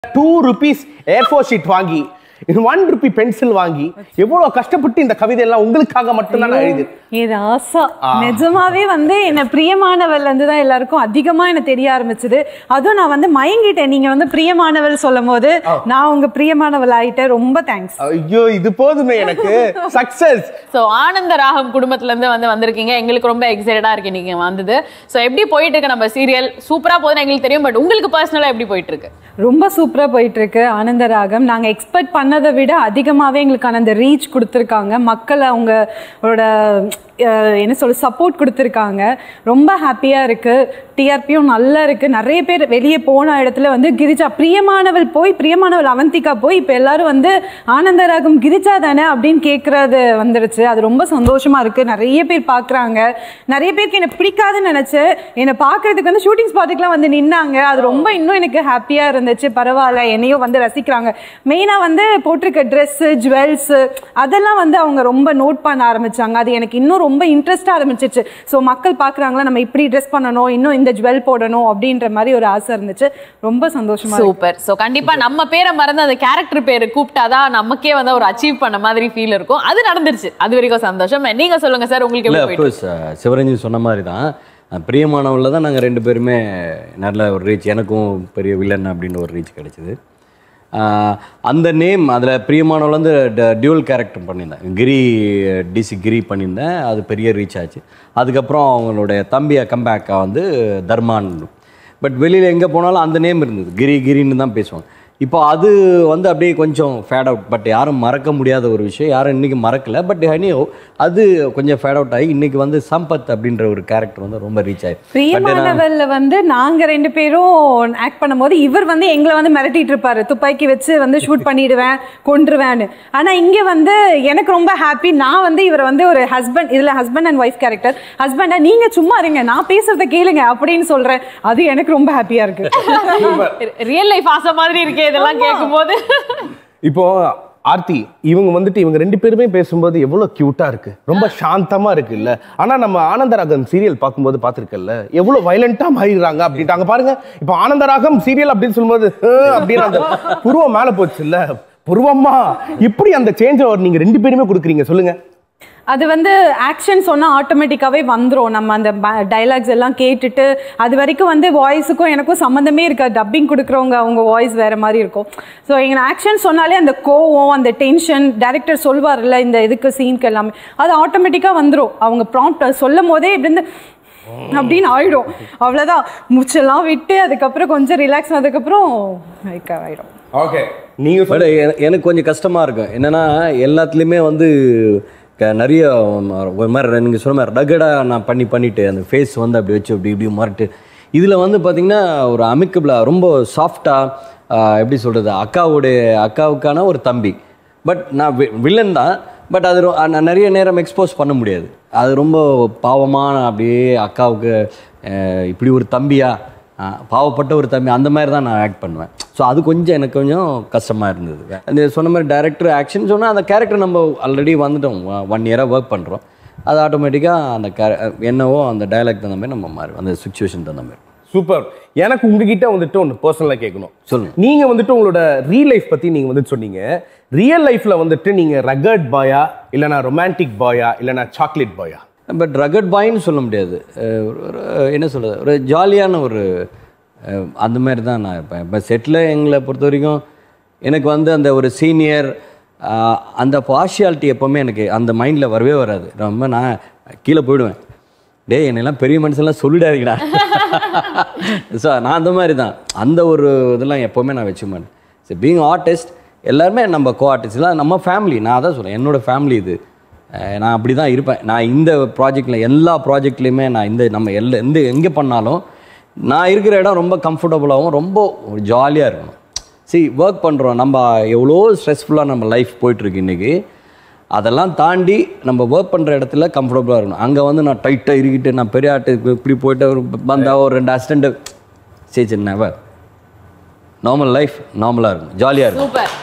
Two rupees A four sheet வாங்கி one rupee pencil வாங்கி எவ்வளவு கஷ்டப்பட்டு இந்த கவிதை எல்லாம் உங்களுக்காக மட்டும்தான் நான் எழுதி இது ஆசா நிஜமாவே வந்து என்ன பிரியமானவள் இருந்து தான் எல்லாருக்கும் அதிகமா என்ன தெரிய ஆரம்பிச்சது அதுவும் நான் வந்து மயங்கிட்டேன் நீங்க வந்து பிரியமானவள் சொல்லும் போது நான் உங்க பிரியமானவள் ஆயிட்டேன் ரொம்ப தேங்க்ஸ் ஐயோ இது போதுமே எனக்கு சக்சஸ் ஸோ ஆனந்த ராகம் குடும்பத்துல இருந்து வந்து வந்திருக்கீங்க எங்களுக்கு ரொம்ப எக்ஸைட்டடா இருக்கு நீங்க வந்தது ஸோ எப்படி போயிட்டு இருக்கு நம்ம சீரியல் சூப்பரா போகுதுன்னு எங்களுக்கு தெரியும் பட் உங்களுக்கு பர்சனலா எப்படி போயிட்டு இருக்கு ரொம்ப சூப்பரா போயிட்டு இருக்கு ஆனந்த ராகம் நாங்க எக்ஸ்பெக்ட் பண்ணதை விட அதிகமாவே எங்களுக்கான அந்த ரீச் கொடுத்துருக்காங்க மக்கள் அவங்களோட அஹ், என்ன சொல்ல சப்போர்ட் கொடுத்துருக்காங்க ரொம்ப ஹாப்பியா இருக்கு டிஆர்பியும் நல்லா இருக்கு நிறைய பேர் வெளியே போன இடத்துல வந்து கிரிஜா பிரியமானவள் போய் பிரியமானவள் அவந்திகா போய் இப்போ எல்லாரும் வந்து ஆனந்த ராகம் கிரிஜா தானே அப்படின்னு கேட்கறது வந்துருச்சு அது ரொம்ப சந்தோஷமா இருக்கு நிறைய பேர் பார்க்குறாங்க நிறைய பேருக்கு என்னை பிடிக்காதுன்னு நினைச்சேன் என்னை பார்க்கறதுக்கு வந்து ஷூட்டிங் ஸ்பாட்டுக்குலாம் வந்து நின்னாங்க அது ரொம்ப இன்னும் எனக்கு ஹாப்பியா இருந்துச்சு பரவாயில்ல என்னையும் வந்து ரசிக்கிறாங்க மெயினா வந்து போட்டிருக்க ட்ரெஸ்ஸு ஜுவல்ஸு அதெல்லாம் வந்து அவங்க ரொம்ப நோட் பண்ண ஆரம்பிச்சாங்க அது எனக்கு இன்னும் ரொம்ப இன்ட்ரெஸ்டாக ஆரம்பிச்சிச்சு ஸோ மக்கள் பார்க்குறாங்களா நம்ம இப்படி ட்ரெஸ் பண்ணணும் இன்னும் இந்த ஜுவல் போடணும் அப்படின்ற மாதிரி ஒரு ஆசை இருந்துச்சு ரொம்ப சந்தோஷமா இருக்கு. சூப்பர் ஸோ கண்டிப்பா நம்ம பேரை மறந்து அந்த கேரக்டர் பேரு கூப்பிட்டாதான் நமக்கே வந்து ஒரு அச்சீவ் பண்ண மாதிரி ஃபீல் இருக்கும் அது நடந்துருச்சு அது வரைக்கும் சந்தோஷம் நீங்க சொல்லுங்க சார் உங்களுக்கு இல்லை எப்படி போயிட்டு அப்கோர்ஸ் சிவரஞ்சன் சொன்ன மாதிரி தான் அஹ் பிரியமானவனில் தான் நாங்கள் ரெண்டு பேருமே நல்ல ஒரு ரீச் எனக்கும் பெரிய வில்லன் அப்படின்னு ஒரு ரீச் கிடைச்சிது ஆஹ் அந்த நேம் அதில் பிரியமானவள் வந்து டியூவல் கேரக்டர் பண்ணியிருந்தேன் கிரி டிசி கிரி பண்ணியிருந்தேன் அது பெரிய ரீச் ஆச்சு அதுக்கப்புறம் அவங்களுடைய தம்பியை கம்பேக்கா வந்து தர்மான் பட் வெளியில் எங்கே போனாலும் அந்த நேம் இருந்தது கிரி கிரின்னு தான் பேசுவாங்க இப்போ அது வந்து அப்படியே கொஞ்சம் ஃபேட் அவுட் பட் யாரும் மறக்க முடியாத ஒரு விஷயம் யாரும் இன்னைக்கு மறக்கல பட் ஹனியோ அது கொஞ்சம் ஃபேட் அவுட் ஆகி இன்னைக்கு வந்து சம்பத் அப்படின்ற ஒரு கேரக்டர் வந்து ரொம்ப ரீச் ஆயிருக்கு But நான்- பிரியமானவல்ல வந்து நாங்க ரெண்டு பேரும் ஆக்ட் பண்ணும்போது இவர் வந்து எங்களை வந்து மிரட்டிட்டு இருப்பாரு துப்பாக்கி வச்சு வந்து ஷூட் பண்ணிடுவேன் கொன்றுவேன்னு ஆனா இங்க வந்து எனக்கு ரொம்ப ஹாப்பி நான் வந்து இவர் வந்து ஒரு ஹஸ்பண்ட் இதுல ஹஸ்பண்ட் அண்ட் ஒய்ஃப் கேரக்டர் ஹஸ்பண்டா நீங்க சும்மா இருங்க நான் பேசுறத கேளுங்க அப்படின்னு சொல்றேன் அது எனக்கு ரொம்ப ஹாப்பியா இருக்கு ரியல் லைஃப் ஆசை மாதிரி இருக்கே இதெல்லாம் கேட்கும்போது இப்போ ஆர்த்தி இவங்க வந்துட்டு இவங்க ரெண்டு பேருமே பேசும்போது எவ்வளவு கியூட்டா இருக்கு ரொம்ப சாந்தமா இருக்கு இல்ல ஆனா நம்ம ஆனந்தராகம் சீரியல் பார்க்கும்போது பார்த்திருக்கல்ல எவ்வளவு வயலண்டா மாறிடுறாங்க அப்படின்ட்டாங்க பாருங்க இப்போ ஆனந்தராகம் சீரியல் அப்படின்னு சொல்லும்போது "அஹ்" அப்படின்னு அந்த புருவம் மேல போச்சு இல்ல புருவமா இப்படி அந்த சேஞ்ச் நீங்க ரெண்டு பேருமே கொடுக்குறீங்க சொல்லுங்க அது வந்து ஆக்ஷன் சொன்னா ஆட்டோமேட்டிக்காவே வந்துரும் நம்ம அந்த டைலாக்ஸ் எல்லாம் கேட்டுட்டு அது வரைக்கும் வந்து வாய்ஸுக்கும் எனக்கும் சம்மந்தமே இருக்காது டப்பிங் கொடுக்குறவங்க அவங்க வாய்ஸ் வேற மாதிரி இருக்கும் ஸோ எங்க ஆக்ஷன் சொன்னாலே அந்த கோவம் அந்த டென்ஷன் டைரக்டர் சொல்வார்ல இந்த இதுக்கு சீனுக்கு எல்லாமே அது ஆட்டோமேட்டிக்காக வந்துரும் அவங்க ப்ராம்ப்ட் சொல்லும் போதே இப்படி இருந்து அப்படின்னு ஆயிடும் அவ்வளோதான் மூச்செல்லாம் விட்டு அதுக்கப்புறம் கொஞ்சம் ரிலாக்ஸ் ஆனதுக்கப்புறம் like ஆயிடும் ஓகே நீங்க பட் எனக்கு கொஞ்சம் கஷ்டமாக இருக்கும் என்னென்னா எல்லாத்துலேயுமே வந்து க- நிறைய ஒரு மாதிரி நீங்கள் சொன்ன மாதிரி ரகடாக நான் பண்ணி பண்ணிட்டு அந்த ஃபேஸ் வந்து அப்படி வச்சு அப்படி இப்படி மாறிட்டு இதில் வந்து பார்த்தீங்கன்னா ஒரு அமிக்கபிளாக ரொம்ப சாஃப்டாக எப்படி சொல்கிறது அக்காவுடைய அக்காவுக்கான ஒரு தம்பி பட் நான் வில்லன் தான் பட் அது ரொ- நான் நிறைய நேரம் எக்ஸ்போஸ் பண்ண முடியாது அது ரொம்ப பாவமான அப்படியே அக்காவுக்கு அஹ், இப்படி ஒரு தம்பியா அஹ், பாவப்பட்ட ஒரு தம்பி அந்த மாதிரி தான் நான் ஆக்ட் பண்ணுவேன் ஸோ அது கொஞ்சம் எனக்கு கொஞ்சம் கஷ்டமாக இருந்தது அந்த சொன்ன மாதிரி டேரக்டர் ஆக்ஷன் சொன்னால் அந்த கேரக்டர் நம்ம ஆல்ரெடி வந்துட்டோம் ஒன் இயராக ஒர்க் பண்ணுறோம் அது ஆட்டோமேட்டிக்காக அந்த கே என்னவோ அந்த டயலாக் தகுந்த மாதிரி நம்ம மாறி அந்த சுச்சுவேஷன் தகுந்த மாதிரி சூப்பர் எனக்கு உங்ககிட்ட வந்துட்டு ஒன்று பர்சனலாக கேட்கணும் சொல்லுங்க. நீங்க வந்துட்டு உங்களோட ரீல் லைஃப் பத்தி நீங்க வந்துட்டு சொன்னீங்க ரியல் லைஃப்ல வந்துட்டு நீங்க ரகட் பாயா இல்லைனா ரொமான்டிக் பாயா இல்லைனா சாக்லேட் பாயா பட் ரகட் பாய்ன்னு சொல்ல முடியாது அஹ் ஒரு- ஒரு என்ன சொல்கிறது ஒரு ஜாலியான ஒரு அஹ், அந்த மாதிரி தான் நான் இருப்பேன் இப்போ செட்டில் எங்களை பொறுத்த வரைக்கும் எனக்கு வந்து அந்த ஒரு சீனியர் அந்த பார்ஷியாலிட்டி எப்போவுமே எனக்கு அந்த மைண்டில் வரவே வராது ரொம்ப நான் கீழே போயிடுவேன் டேய் என்னெல்லாம் பெரிய மனுஷன்லாம் சொல்லிடாதீங்கடா ஸோ நான் அந்த மாதிரி தான் அந்த ஒரு இதெல்லாம் எப்போவுமே நான் வச்சுக்க மாட்டேன் சரி பீங் ஆர்டிஸ்ட் எல்லாருமே நம்ம கோ ஆர்டிஸ்ட்லாம் நம்ம ஃபேமிலி நான் அதான் சொல்கிறேன் என்னோடய ஃபேமிலி இது அஹ் நான் அப்படி தான் இருப்பேன் நான் இந்த ப்ராஜெக்டில் எல்லா ப்ராஜெக்ட்லேயுமே நான் இந்த நம்ம எல்லா எந்த எங்கே பண்ணாலும் நான் இருக்கிற இடம் ரொம்ப கம்ஃபர்டபுளாகவும் ரொம்ப ஒரு ஜாலியாக இருக்கணும் சரி ஒர்க் பண்ணுறோம் நம்ம எவ்வளோ ஸ்ட்ரெஸ்ஃபுல்லாக நம்ம லைஃப் போயிட்டுருக்கு இன்றைக்கி அதெல்லாம் தாண்டி நம்ம ஒர்க் பண்ணுற இடத்துல கம்ஃபர்டபுளாக இருக்கணும் அங்கே வந்து நான் டைட்டாக இருக்கிட்டு நான் பெரிய ஆட்டு இப்படி போயிட்டு ஒரு வந்தா ஒரு ரெண்டு அசிஸ்டண்ட்டு சரி சரி நெவர் நார்மல் லைஃப் நார்மலாக இருக்கும் ஜாலியாக இருக்கும் சூப்பர்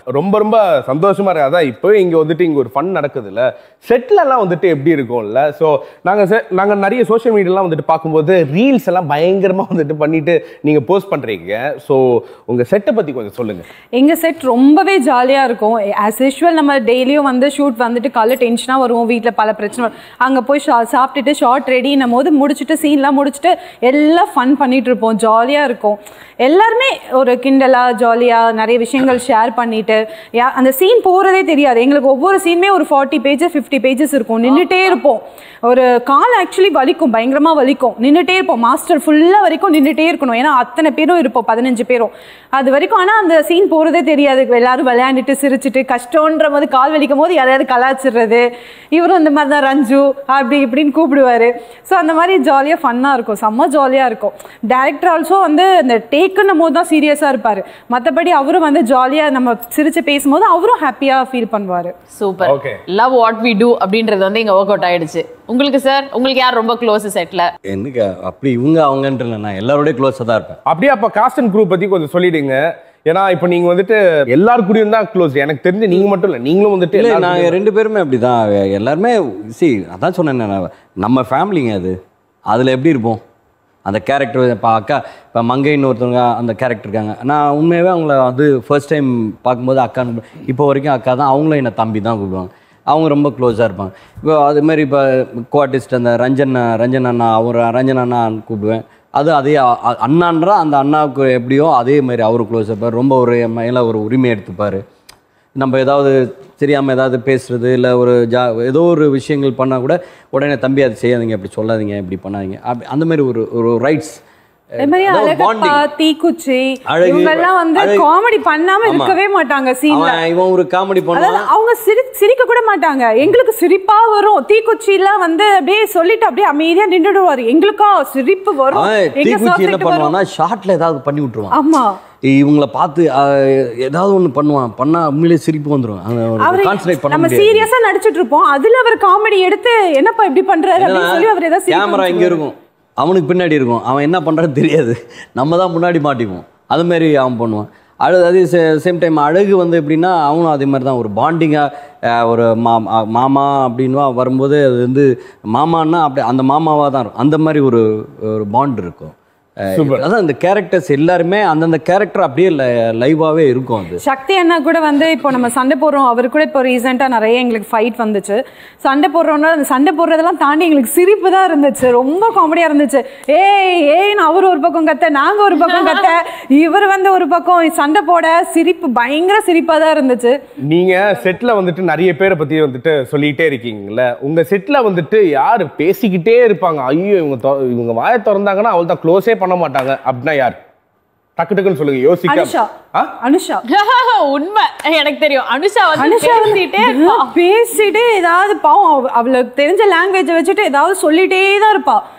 ரொம்ப ரொம்ப சந்தோஷமா இருக்கு அதான் இப்போ இங்க வந்துட்டு இங்க ஒரு ஃபன் நடக்குதுல்ல செட்ல எல்லாம் வந்துட்டு எப்படி இருக்கும்ல ஸோ நாங்க se- நாங்க நிறைய சோஷியல் மீடியாலாம் வந்துட்டு பார்க்கும்போது ரீல்ஸ் எல்லாம் பயங்கரமா வந்துட்டு பண்ணிட்டு நீங்க போஸ்ட் பண்றீங்க ஸோ உங்க செட்டை பத்தி கொஞ்சம் சொல்லுங்க எங்க செட் ரொம்பவே ஜாலியா இருக்கும் ஆஸ் யூஷுவல் நம்ம டெய்லியும் வந்து ஷூட் வந்துட்டு காலைல டென்ஷனா வருவோம் வீட்ல பல பிரச்சனை வரும். அங்க போய் shot- சாப்பிட்டுட்டு ஷார்ட் ரெடினும் போது முடிச்சுட்டு சீன்லாம் முடிச்சுட்டு எல்லாம் ஃபன் பண்ணிட்டு இருப்போம் ஜாலியா இருக்கும் எல்லாருமே ஒரு கிண்டலா ஜாலியா நிறைய விஷயங்கள் ஷேர் பண்ணிட்டு யா- அந்த சீன் போறதே தெரியாது எங்களுக்கு ஒவ்வொரு சீனுமே ஒரு ஃபார்ட்டி பேஜஸ் ஃபிஃப்டி பேஜஸ் இருக்கும் நின்றுட்டே இருப்போம் ஒரு கால் ஆக்சுவலி வலிக்கும் பயங்கரமா வலிக்கும் நின்றுட்டே இருப்போம் மாஸ்டர் ஃபுல்லா வரைக்கும் நின்றுட்டே இருக்கணும் ஏன்னா அத்தனை பேரும் இருப்போம் பதினஞ்சு பேரும் அது வரைக்கும் ஆனா அந்த சீன் போறதே தெரியாது எல்லாரும் விளையாண்டுட்டு சிரிச்சிட்டு கஷ்டன்ற போது கால் வலிக்கும் போது யாரையாவது கலாச்சிடுறது இவரும் இந்த மாதிரி தான் ரஞ்சு அப்படி இப்படின்னு கூப்பிடுவாரு ஸோ அந்த மாதிரி ஜாலியாக ஃபன்னாக இருக்கும் செம்ம ஜாலியாக இருக்கும் டேரக்டர் ஆல்சோ வந்து இந்த டேக்குன்னும் போது தான் சீரியஸாக இருப்பார் மற்றபடி அவரும் வந்து ஜாலியாக நம்ம சிரிச்சு பேசும்போது அவரும் ஹாப்பியாக ஃபீல் பண்ணுவார் super Okay. Love what we do அப்படின்றது வந்து இங்க ஒர்க் அவுட் ஆயிடுச்சு உங்களுக்கு சார் உங்களுக்கு யார் ரொம்ப க்ளோஸ் செட்ல எனக்கு அப்படி இவங்க அவங்கன்ற நான் எல்லாரோடய க்ளோஸாக தான் இருப்பேன் அப்படியே அப்ப காஸ்ட் அண்ட் குரூப் பத்தி கொஞ்சம் சொல்லிடுங்க ஏன்னா இப்போ நீங்க வந்துட்டு எல்லாரு கூடயும் தான் க்ளோஸ் எனக்கு தெரிஞ்சு நீங்க மட்டும் இல்ல நீங்களும் வந்துட்டு இல்லை எல்லாரு நாங்கள் ரெண்டு பேருமே அப்படி தான் எல்லாருமே சி அதான் சொன்னேன் நான், நம்ம ஃபேமிலிங்க அது அதில் எப்படி இருப்போம் அந்த கேரக்டர் இப்போ அக்கா இப்போ மங்கைன்னு ஒருத்தவங்க அந்த கேரக்டர் இருக்காங்க நான் உண்மையாகவே அவங்கள வந்து ஃபர்ஸ்ட் டைம் பார்க்கும்போது அக்கான்னு இப்போ வரைக்கும் அக்கா தான் அவங்களும் என்னை தம்பி தான் கூப்பிடுவாங்க அவங்க ரொம்ப க்ளோஸாக இருப்பாங்க இப்போ அது மாதிரி இப்போ கோஆர்டிஸ்ட் அந்த ரஞ்சன் ரஞ்சன் அண்ணா அவர் ரஞ்சன் அண்ணான்னு கூப்பிடுவேன் அது அதே அ- அ- அண்ணான்றா அந்த அண்ணாவுக்கு எப்படியோ அதே மாதிரி அவரு க்ளோஸ் இருப்பார் ரொம்ப ஒரு என் மேல ஒரு உரிமை எடுத்துப்பார் நம்ம ஏதாவது தெரியாமல் ஏதாவது பேசுறது இல்லை ஒரு ஜா ஏதோ ஒரு விஷயங்கள் பண்ணால் கூட உடனே தம்பி அதை செய்யாதீங்க அப்படி சொல்லாதீங்க இப்படி பண்ணாதீங்க அப்படி அந்த மாதிரி ஒரு ஒரு ரைட்ஸ் அதே மாதிரி அழகப்பா தீக்குச்சி அழகு, இவங்க எல்லாம் வந்து அழகு. காமெடி பண்ணாம ஆமா. இருக்கவே மாட்டாங்க சீன்ல அவன் இவன் ஒரு காமெடி அதாவது பண்ணுவான் அவங்க சிரி சிரிக்க கூட மாட்டாங்க எங்களுக்கு சிரிப்பா வரும் தீக்குச்சி எல்லாம் வந்து அப்படியே சொல்லிட்டு அப்படியே அமைதியா நின்றுடுவாரு எங்களுக்கா சிரிப்பு வரும் அவன் எங்க தீக்குச்சி என்ன சாப்பிட்டுட்டு வரும் பண்ணுவான்னா ஷார்ட்ல ஏதாவது பண்ணி விட்டுருவான் ஆமா இவங்கள பார்த்து அஹ், ஏதாவது ஒன்று பண்ணுவான் பண்ணா உண்மையிலே சிரிப்பு வந்துடும் அந்த அவரு கான்சன்ட்ரேட் பண்ண நம்ம முடியாது சீரியஸா நடிச்சிட்டு இருப்போம் அதுல அவர் காமெடி எடுத்து என்னப்பா இப்படி பண்றாரு அப்படின்னு சொல்லி அவர் ஏதாவது சிரிக்க கேமரா இங்க வச்சிருவாரு. இருக்கும் அவனுக்கு பின்னாடி இருக்கும் அவன் என்ன பண்றான்னு தெரியாது நம்ம தான் முன்னாடி மாட்டிப்போம் அது மாதிரி அவன் பண்ணுவான் அழகு அதே சேம் டைம் அழகு வந்து எப்படின்னா அவனும் அதே மாதிரி தான் ஒரு பாண்டிங்காக ஒரு மா அ- மாமா அப்படின்னு வரும்போது அது வந்து மாமான்னா அப்படி அந்த மாமாவாக தான் இருக்கும் அந்த மாதிரி ஒரு ஒரு பாண்ட் இருக்கும் அஹ் Super. அதான் இந்த கேரக்டர்ஸ் எல்லாருமே அந்தந்த கேரக்டர் அப்படியே லைவாகவே இருக்கும் அது சக்தி அண்ணா கூட வந்து இப்போ நம்ம சண்டை போடுறோம் அவர் கூட இப்போ ரீசெண்டாக நிறைய எங்களுக்கு ஃபைட் வந்துச்சு சண்டை போடுறோம்னா அந்த சண்டை போடுறதெல்லாம் தாண்டி எங்களுக்கு சிரிப்பு தான் இருந்துச்சு ரொம்ப காமெடியாக இருந்துச்சு ஏய் ஏய்னு அவர் ஒரு பக்கம் கத்த நாங்கள் ஒரு பக்கம் கத்த இவர் வந்து ஒரு பக்கம் சண்டை போட சிரிப்பு பயங்கர சிரிப்பாக தான் இருந்துச்சு நீங்க செட்ல வந்துட்டு நிறைய பேரை பத்தி வந்துட்டு சொல்லிட்டே இருக்கீங்கல்ல உங்க செட்ல வந்துட்டு யாரு பேசிக்கிட்டே இருப்பாங்க ஐயோ இவங்க தொ- இவங்க வாயை திறந்தாங்கன்னா அவள் தான் க்ளோஸே பண்ண மாட்டாங்க அப்படின்னா யார் டக்கு டக்குன்னு சொல்லுங்க அனுஷா யோசிக்க ஆ? அனுஷா உண்மை எனக்கு தெரியும் அனுஷா வந்து அனுஷா வந்து பேசிட்டே இருப்பா பேசிட்டே ஏதாவது பாவம் அவ- அவளுக்கு தெரிஞ்ச லாங்குவேஜை வச்சுட்டு ஏதாவது சொல்லிட்டே தான் இருப்பா